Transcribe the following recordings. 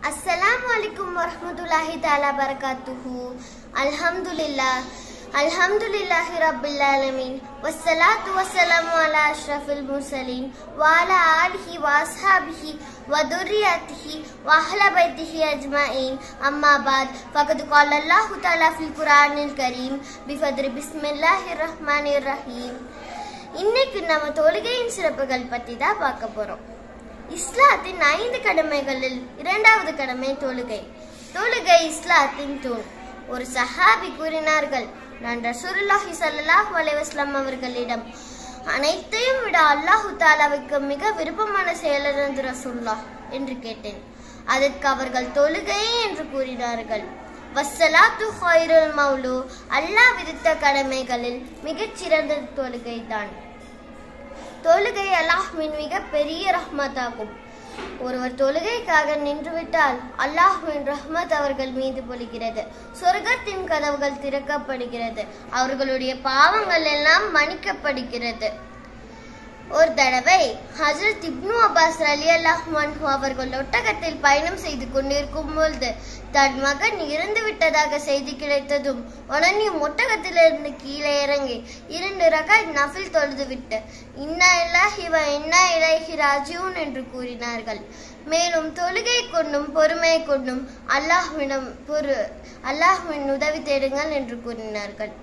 அஸ்ஸலாமு அலைக்கும் வரஹ்மத்துல்லாஹி தஆலா பரகாத்துஹு அல்ஹம்துலில்லாஹ் அல்ஹம்துலில்லாஹி ரப்பில் ஆலமீன் வஸ்ஸலாத்து வஸ்ஸலாமு அலா அஷ்ரஃபில் முர்சலீன் வஅலா ஆலிஹி வஅஸ்ஹாபிஹி வதுர்ரியத்திஹி வஅஹ்ல பைத்திஹி அஜ்மஈன் அம்மா பாத் ஃபகத் قال الله تعالى في القرآن الكريم بفضل بسم الله الرحمن الرحيم இன்னைக்கு நம்ம தொழுகையின் சிறப்புகள் பத்தி தான் பார்க்க போறோம் இஸ்லாத்தின் ஐந்து கடமைகளில் இரண்டாவது கடமை தொழுகை தொழுகை இஸ்லாத்தின் தூண் ஒரு சஹாபி கூறினார்கள் நான் ரசூலுல்லாஹி ஸல்லல்லாஹு அலைஹி வஸல்லம் அவர்களிடம் அனைத்தையும் விட அல்லாஹு தாலாவுக்கு மிக விருப்பமான செயலிருந்து ரசூலுல்லாஹ் என்று கேட்டேன் அதற்கு அவர்கள் தொழுகை என்று கூறினார்கள் வஸ்ஸலாத்து ஹைருல் மௌலு அல்லாஹ் விதித்த கடமைகளில் மிகச் சிறந்தது தொழுகைதான் தொழுகை அல்லாஹ்வின் மிக பெரிய ரஹ்மத்தாகும் ஒருவர் தொழுகைக்காக நின்றுவிட்டால் அல்லாஹ்வின் ரஹ்மத் அவர்கள் மீது பொழிகிறது சொர்க்கத்தின் கதவுகள் திறக்கப்படுகிறது அவர்களுடைய பாவங்கள் எல்லாம் மன்னிக்கப்படுகிறது ஒரு தடவை ஹஜரத் இப்னு அப்பாஸ் அலி அல்லாஹ்மன்ஹு அவர்கள் ஒட்டகத்தில் பயணம் செய்து கொண்டிருக்கும் பொழுது தன் மகன் இறந்து விட்டதாக செய்தி கிடைத்ததும் உடனே ஒட்டகத்திலிருந்து கீழே இறங்கி இரண்டு ரகாய் நஃபில் தொழுதுவிட்டு இன்னா இல்லாஹி வ இன்னா இலைஹி ராஜியூன் என்று கூறினார்கள் மேலும் தொழுகை கொண்டும் பொறுமை கொண்டும் அல்லாஹ்விடம் பொறு அல்லாஹ்வின் உதவி தேடுங்கள் என்று கூறினார்கள்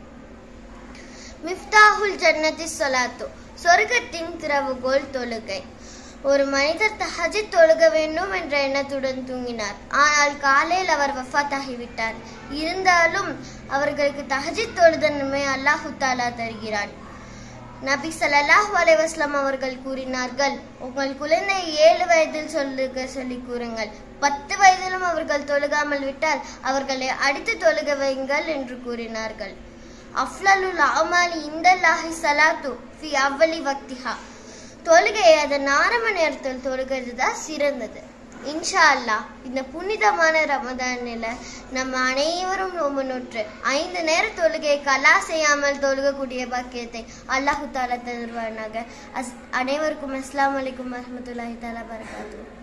மிஃப்தாஹுல் ஜன்னதி சொலாத்து சொர்க்கத்தின் திறவுகோல் தொழுகை ஒரு மனிதர் தஹஜித் தொழுக வேண்டும் என்ற எண்ணத்துடன் தூங்கினார் ஆனால் காலையில் அவர் வஃபாத் ஆகிவிட்டார் இருந்தாலும் அவர்களுக்கு தஹஜித் தொழுத நன்மை அல்லாஹு தாலா தருகிறான் நபி ஸல்லல்லாஹு அலைஹி வஸல்லம் அவர்கள் கூறினார்கள் உங்கள் குழந்தை ஏழு வயதில் சொல்லுக சொல்லி கூறுங்கள் பத்து வயதிலும் அவர்கள் தொழுகாமல் விட்டால் அவர்களை அடித்து தொழுக வையுங்கள் என்று கூறினார்கள் அஃப்லலுல் அமாலி இந்தல்லாஹி சலாத்து ஃபி அவ்வலி வக்திஹா தொழுகை அதன் ஆரம்ப நேரத்தில் தொழுகிறது தான் சிறந்தது இன்ஷா அல்லாஹ் இந்த புனிதமான ரமதானில் நம்ம அனைவரும் நோம்பு நோற்று ஐந்து நேர தொழுகை கலா செய்யாமல் தொழுகக்கூடிய பாக்கியத்தை அல்லாஹு தாலா தருவானாக அஸ் அனைவருக்கும் அஸ்லாம் வலைக்கும் வரமத்துல்லாஹி தாலா வரகாத்து